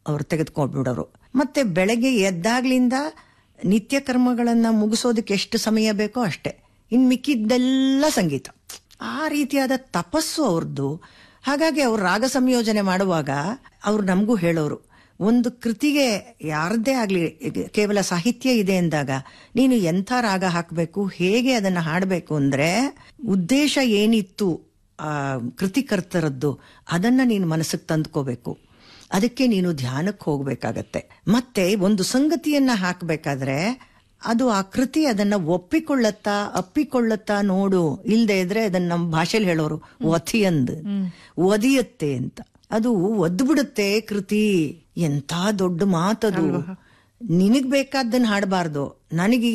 ಅವ್ರು ತೆಗೆದುಕೊಂಡ್ಬಿಡೋರು ಮತ್ತೆ ಬೆಳಗ್ಗೆ ಎದ್ದಾಗ್ಲಿಂದ ನಿತ್ಯ ಕರ್ಮಗಳನ್ನ ಮುಗಿಸೋದಕ್ಕೆ ಎಷ್ಟು ಸಮಯ ಬೇಕೋ ಅಷ್ಟೇ ಇನ್ ಮಿಕ್ಕಿದ್ದೆಲ್ಲ ಸಂಗೀತ ಆ ರೀತಿಯಾದ ತಪಸ್ಸು ಅವ್ರದ್ದು ಹಾಗಾಗಿ ಅವ್ರು ರಾಗ ಸಂಯೋಜನೆ ಮಾಡುವಾಗ ಅವ್ರು ನಮಗೂ ಹೇಳೋರು ಒಂದು ಕೃತಿಗೆ ಯಾರದ್ದೇ ಆಗ್ಲಿ ಈಗ ಕೇವಲ ಸಾಹಿತ್ಯ ಇದೆ ಎಂದಾಗ ನೀನು ಎಂಥ ರಾಗ ಹಾಕಬೇಕು ಹೇಗೆ ಅದನ್ನ ಹಾಡಬೇಕು ಅಂದ್ರೆ ಉದ್ದೇಶ ಏನಿತ್ತು ಆ ಕೃತಿಕರ್ತರದ್ದು ಅದನ್ನ ನೀನು ಮನಸ್ಸಿಗೆ ತಂದ್ಕೋಬೇಕು ಅದಕ್ಕೆ ನೀನು ಧ್ಯಾನಕ್ಕೆ ಹೋಗ್ಬೇಕಾಗತ್ತೆ ಮತ್ತೆ ಒಂದು ಸಂಗತಿಯನ್ನ ಹಾಕಬೇಕಾದ್ರೆ ಅದು ಆ ಕೃತಿ ಅದನ್ನ ಒಪ್ಪಿಕೊಳ್ಳತ್ತಾ ಅಪ್ಪಿಕೊಳ್ಳತ್ತಾ ನೋಡು ಇಲ್ದೇ ಇದ್ರೆ ಅದನ್ನ ನಮ್ಮ ಭಾಷೆಲಿ ಹೇಳೋರು ಒಥಿಯಂದ್ ಒದಿಯತ್ತೆ ಅಂತ ಅದು ಒದ್ಬಿಡುತ್ತೆ ಕೃತಿ ಎಂತ ದೊಡ್ಡ ಮಾತದು ನಿನಗ್ ಬೇಕಾದ್ದನ್ನ ಹಾಡಬಾರ್ದು ನನಗೆ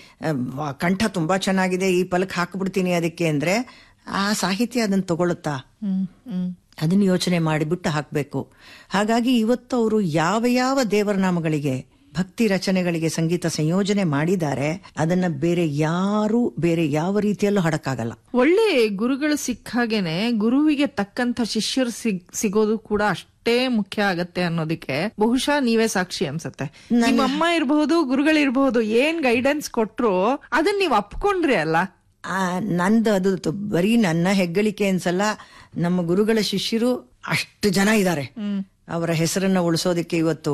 ಕಂಠ ತುಂಬಾ ಚೆನ್ನಾಗಿದೆ ಈ ಪಲಕ್ ಹಾಕ್ಬಿಡ್ತೀನಿ ಅದಕ್ಕೆ ಅಂದ್ರೆ ಆ ಸಾಹಿತ್ಯ ಅದನ್ನ ತಗೊಳುತ್ತಾ ಅದನ್ನ ಯೋಚನೆ ಮಾಡಿಬಿಟ್ಟು ಹಾಕಬೇಕು ಹಾಗಾಗಿ ಇವತ್ತು ಅವರು ಯಾವ ಯಾವ ದೇವರ ನಾಮಗಳಿಗೆ ಭಕ್ತಿ ರಚನೆಗಳಿಗೆ ಸಂಗೀತ ಸಂಯೋಜನೆ ಮಾಡಿದ್ದಾರೆ ಅದನ್ನ ಬೇರೆ ಯಾರು ಬೇರೆ ಯಾವ ರೀತಿಯಲ್ಲೂ ಹಾಡಕ್ಕಾಗಲ್ಲ ಒಳ್ಳೆ ಗುರುಗಳು ಸಿಕ್ಕಾಗೇನೆ ಗುರುವಿಗೆ ತಕ್ಕಂತ ಶಿಷ್ಯರು ಸಿಗ್ ಸಿಗೋದು ಕೂಡ ಅಷ್ಟೇ ಮುಖ್ಯ ಆಗತ್ತೆ ಅನ್ನೋದಕ್ಕೆ ಬಹುಶಃ ನೀವೇ ಸಾಕ್ಷಿ ಅನ್ಸತ್ತೆ ನಿಮ್ಮ ಅಮ್ಮ ಇರಬಹುದು ಗುರುಗಳಿರ್ಬಹುದು ಏನ್ ಗೈಡೆನ್ಸ್ ಕೊಟ್ರು ಅದನ್ನ ನೀವ್ ಅಪ್ಕೊಂಡ್ರಿ ಅಲ್ಲ ಆ, ನಂದು ಅದು ತು- ಬರೀ ನನ್ನ ಹೆಗ್ಗಳಿಕೆ ಅನ್ಸಲ್ಲ ನಮ್ಮ ಗುರುಗಳ ಶಿಷ್ಯರು ಅಷ್ಟು ಜನ ಇದ್ದಾರೆ ಅವರ ಹೆಸರನ್ನ ಉಳಿಸೋದಕ್ಕೆ ಇವತ್ತು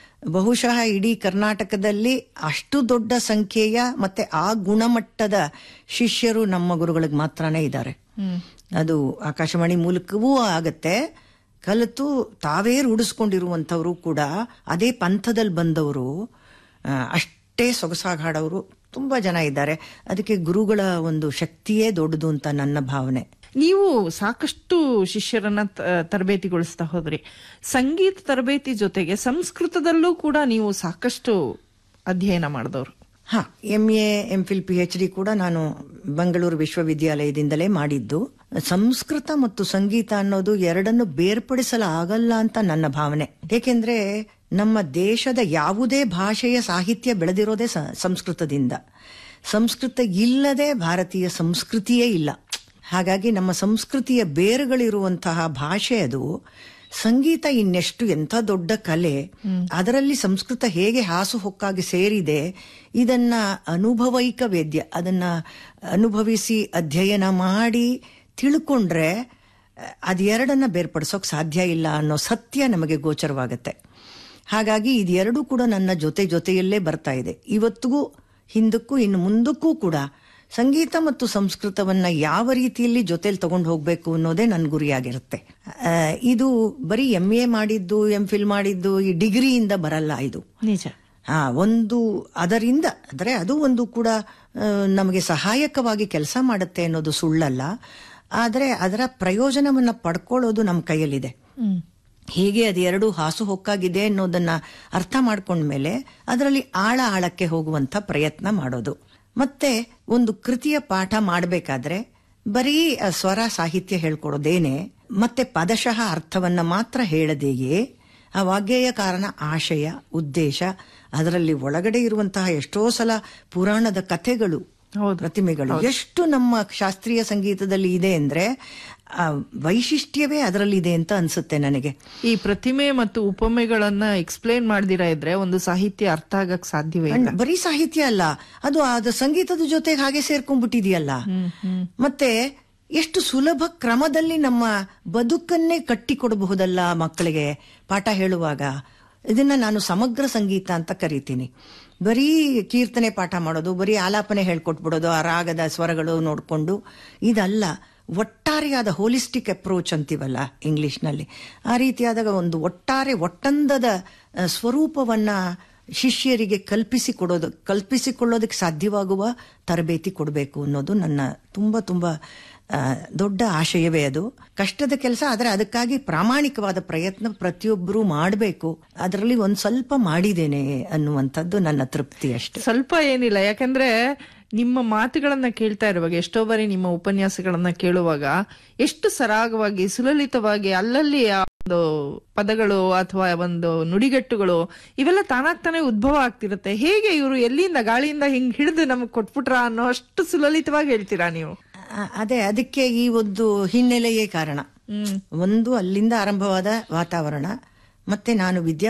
ಬಹುಶಃ ಇಡೀ ಕರ್ನಾಟಕದಲ್ಲಿ ಅಷ್ಟು ದೊಡ್ಡ ಸಂಖ್ಯೆಯ ಮತ್ತೆ ಆ ಗುಣಮಟ್ಟದ ಶಿಷ್ಯರು ನಮ್ಮ ಗುರುಗಳಿಗೆ ಮಾತ್ರನೇ ಇದ್ದಾರೆ ಅದು ಆಕಾಶವಾಣಿ ಮೂಲಕವೂ ಆಗತ್ತೆ ಕಲಿತು ತಾವೇ ರೂಢಿಸ್ಕೊಂಡಿರುವಂಥವರು ಕೂಡ ಅದೇ ಪಂಥದಲ್ಲಿ ಬಂದವರು ಆ, ಅಷ್ಟೇ ಸೊಗಸಾಗಿ ಹಾಡೋರು ತುಂಬಾ ಜನ ಇದ್ದಾರೆ ಅದಕ್ಕೆ ಗುರುಗಳ ಒಂದು ಶಕ್ತಿಯೇ ದೊಡ್ಡದು ಅಂತ ನನ್ನ ಭಾವನೆ ನೀವು ಸಾಕಷ್ಟು ಶಿಷ್ಯರನ್ನ ತ- ತರಬೇತಿಗೊಳಿಸ್ತಾ ಹೋದ್ರಿ ಸಂಗೀತ ತರಬೇತಿ ಜೊತೆಗೆ ಸಂಸ್ಕೃತದಲ್ಲೂ ಕೂಡ ನೀವು ಸಾಕಷ್ಟು ಅಧ್ಯಯನ ಮಾಡಿದವರು ಹಾ M A M Phil P H D ಕೂಡ ನಾನು ಬೆಂಗಳೂರು ವಿಶ್ವವಿದ್ಯಾಲಯದಿಂದಲೇ ಮಾಡಿದ್ದು ಸಂಸ್ಕೃತ ಮತ್ತು ಸಂಗೀತ ಅನ್ನೋದು ಎರಡನ್ನು ಬೇರ್ಪಡಿಸಲಾಗಲ್ಲ ಅಂತ ನನ್ನ ಭಾವನೆ ಏಕೆಂದ್ರೆ ನಮ್ಮ ದೇಶದ ಯಾವುದೇ ಭಾಷೆಯ ಸಾಹಿತ್ಯ ಬೆಳೆದಿರೋದೇ ಸ- ಸಂಸ್ಕೃತದಿಂದ ಸಂಸ್ಕೃತ ಇಲ್ಲದೆ ಭಾರತೀಯ ಸಂಸ್ಕೃತಿಯೇ ಇಲ್ಲ ಹಾಗಾಗಿ ನಮ್ಮ ಸಂಸ್ಕೃತಿಯ ಬೇರುಗಳಿರುವಂತಹ ಭಾಷೆ ಅದು ಸಂಗೀತ ಇನ್ನೆಷ್ಟು ಎಂಥ ದೊಡ್ಡ ಕಲೆ ಅದರಲ್ಲಿ ಸಂಸ್ಕೃತ ಹೇಗೆ ಹಾಸುಹೊಕ್ಕಾಗಿ ಸೇರಿದೆ ಇದನ್ನ ಅನುಭವೈಕ ವೇದ್ಯ ಅದನ್ನ ಅನುಭವಿಸಿ ಅಧ್ಯಯನ ಮಾಡಿ ತಿಳ್ಕೊಂಡ್ರೆ ಅಹ್, ಅದೆರಡನ್ನ ಬೇರ್ಪಡಿಸೋಕ್ ಸಾಧ್ಯ ಇಲ್ಲ ಅನ್ನೋ ಸತ್ಯ ನಮಗೆ ಗೋಚರವಾಗತ್ತೆ ಹಾಗಾಗಿ ಇದೆರಡೂ ಕೂಡ ನನ್ನ ಜೊತೆ ಜೊತೆಯಲ್ಲೇ ಬರ್ತಾ ಇದೆ ಇವತ್ತಿಗೂ ಹಿಂದಕ್ಕೂ ಇನ್ನು ಮುಂದಕ್ಕೂ ಕೂಡ ಸಂಗೀತ ಮತ್ತು ಸಂಸ್ಕೃತವನ್ನ ಯಾವ ರೀತಿಯಲ್ಲಿ ಜೊತೆಲಿ ತಗೊಂಡು ಹೋಗ್ಬೇಕು ಅನ್ನೋದೇ ನನ್ನ ಗುರಿಯಾಗಿರುತ್ತೆ ಆ, ಇದು ಬರೀ ಎಂ ಎ ಮಾಡಿದ್ದು ಎಂ ಫಿಲ್ ಮಾಡಿದ್ದು ಈ ಡಿಗ್ರಿಯಿಂದ ಬರಲ್ಲ ಇದು ನಿಜ ಆ ಒಂದು ಅದರಿಂದ ಅಂದ್ರೆ ಅದು ಒಂದು ಕೂಡ ಆ, ನಮಗೆ ಸಹಾಯಕವಾಗಿ ಕೆಲಸ ಮಾಡುತ್ತೆ ಅನ್ನೋದು ಸುಳ್ಳಲ್ಲ ಆದರೆ ಅದರ ಪ್ರಯೋಜನವನ್ನ ಪಡ್ಕೊಳ್ಳೋದು ನಮ್ಮ ಕೈಯಲ್ಲಿದೆ ಹೇಗೆ ಅದೆರಡು ಹಾಸು ಹೊಕ್ಕಾಗಿದೆ ಅನ್ನೋದನ್ನ ಅರ್ಥ ಮಾಡ್ಕೊಂಡ್ಮೇಲೆ ಅದರಲ್ಲಿ ಆಳ ಆಳಕ್ಕೆ ಹೋಗುವಂತ ಪ್ರಯತ್ನ ಮಾಡೋದು ಮತ್ತೆ ಒಂದು ಕೃತಿಯ ಪಾಠ ಮಾಡಬೇಕಾದ್ರೆ ಬರೀ ಆ ಸ್ವರ ಸಾಹಿತ್ಯ ಹೇಳ್ಕೊಡೋದೇನೆ ಮತ್ತೆ ಪದಶಃ ಅರ್ಥವನ್ನ ಮಾತ್ರ ಹೇಳದೆಯೇ ಆ ವಾಗ್ಗೇಯ ಕಾರಣ ಆಶಯ ಉದ್ದೇಶ ಅದರಲ್ಲಿ ಒಳಗಡೆ ಇರುವಂತಹ ಎಷ್ಟೋ ಸಲ ಪುರಾಣದ ಕಥೆಗಳು ಹೌದು. ಪ್ರತಿಮೆಗಳು ಎಷ್ಟು ನಮ್ಮ ಶಾಸ್ತ್ರೀಯ ಸಂಗೀತದಲ್ಲಿ ಇದೆ ಅಂದ್ರೆ ಆ ವೈಶಿಷ್ಟ್ಯವೇ ಅದರಲ್ಲಿ ಇದೆ ಅಂತ ಅನ್ಸುತ್ತೆ ನನಗೆ ಈ ಪ್ರತಿಮೆ ಮತ್ತು ಉಪಮೆಗಳನ್ನ ಎಕ್ಸ್ಪ್ಲೇನ್ ಮಾಡ್ದಿರಾ ಇದ್ರೆ ಒಂದು ಸಾಹಿತ್ಯ ಅರ್ಥ ಆಗಕ್ ಸಾಧ್ಯವೇ ಇಲ್ಲ ಅಣ್ಣ, ಬರೀ ಸಾಹಿತ್ಯ ಅಲ್ಲ ಅದು ಅದು ಸಂಗೀತದ ಜೊತೆಗೆ ಹಾಗೆ ಸೇರ್ಕೊಂಡ್ಬಿಟ್ಟಿದೆಯಲ್ಲ ಮತ್ತೆ ಎಷ್ಟು ಸುಲಭ ಕ್ರಮದಲ್ಲಿ ನಮ್ಮ ಬದುಕನ್ನೇ ಕಟ್ಟಿಕೊಡಬಹುದಲ್ಲ ಮಕ್ಕಳಿಗೆ ಪಾಠ ಹೇಳುವಾಗ ಇದನ್ನ ನಾನು ಸಮಗ್ರ ಸಂಗೀತ ಅಂತ ಕರಿತೀನಿ ಬರೀ ಕೀರ್ತನೆ ಪಾಠ ಮಾಡೋದು ಬರೀ ಆಲಾಪನೆ ಹೇಳ್ಕೊಟ್ಬಿಡೋದು ಆ ರಾಗದ ಸ್ವರಗಳು ನೋಡ್ಕೊಂಡು ಇದಲ್ಲ ಒಟ್ಟಾರೆಯಾದ ಹೋಲಿಸ್ಟಿಕ್ ಅಪ್ರೋಚ್ ಅಂತೀವಲ್ಲ ಇಂಗ್ಲಿಷ್ನಲ್ಲಿ ಆ ರೀತಿಯಾದಾಗ ಒಂದು ಒಟ್ಟಾರೆ ಒಟ್ಟಂದದ ಆ, ಸ್ವರೂಪವನ್ನ ಶಿಷ್ಯರಿಗೆ ಕಲ್ಪಿಸಿಕೊಡೋದು ಕಲ್ಪಿಸಿಕೊಳ್ಳೋದಕ್ಕೆ ಸಾಧ್ಯವಾಗುವ ತರಬೇತಿ ಕೊಡಬೇಕು ಅನ್ನೋದು ನನ್ನ ತುಂಬ ತುಂಬ ಆ, ದೊಡ್ಡ ಆಶಯವೇ ಅದು ಕಷ್ಟದ ಕೆಲಸ ಆದರೆ ಅದಕ್ಕಾಗಿ ಪ್ರಾಮಾಣಿಕವಾದ ಪ್ರಯತ್ನ ಪ್ರತಿಯೊಬ್ಬರೂ ಮಾಡಬೇಕು ಅದರಲ್ಲಿ ಒಂದು ಸ್ವಲ್ಪ ಮಾಡಿದ್ದೇನೆ ಅನ್ನುವಂಥದ್ದು ನನ್ನ ತೃಪ್ತಿ ಅಷ್ಟೆ ಸ್ವಲ್ಪ ಏನಿಲ್ಲ ಯಾಕಂದ್ರೆ ನಿಮ್ಮ ಮಾತುಗಳನ್ನ ಕೇಳ್ತಾ ಇರುವಾಗ ಎಷ್ಟೋ ಬಾರಿ ನಿಮ್ಮ ಉಪನ್ಯಾಸಗಳನ್ನ ಕೇಳುವಾಗ ಎಷ್ಟು ಸರಾಗವಾಗಿ ಸುಲಲಿತವಾಗಿ ಅಲ್ಲಲ್ಲಿ ಆ ಒಂದು ಪದಗಳು ಅಥವಾ ಒಂದು ನುಡಿಗಟ್ಟುಗಳು ಇವೆಲ್ಲ ತಾನಾಗ್ತಾನೆ ಉದ್ಭವ ಆಗ್ತಿರುತ್ತೆ ಹೇಗೆ ಇವರು ಎಲ್ಲಿಂದ ಗಾಳಿಯಿಂದ ಹಿಂಗ್ ಹಿಡಿದು ನಮಗ್ ಕೊಟ್ಬಿಟ್ರ ಅನ್ನೋ ಅಷ್ಟು ಸುಲಲಿತವಾಗಿ ಹೇಳ್ತೀರಾ ನೀವು ಆ, ಅದೇ ಅದಕ್ಕೆ ಈ ಒಂದು ಹಿನ್ನೆಲೆಯೇ ಕಾರಣ ಒಂದು ಅಲ್ಲಿಂದ ಆರಂಭವಾದ ವಾತಾವರಣ ಮತ್ತೆ ನಾನು ವಿದ್ಯಾ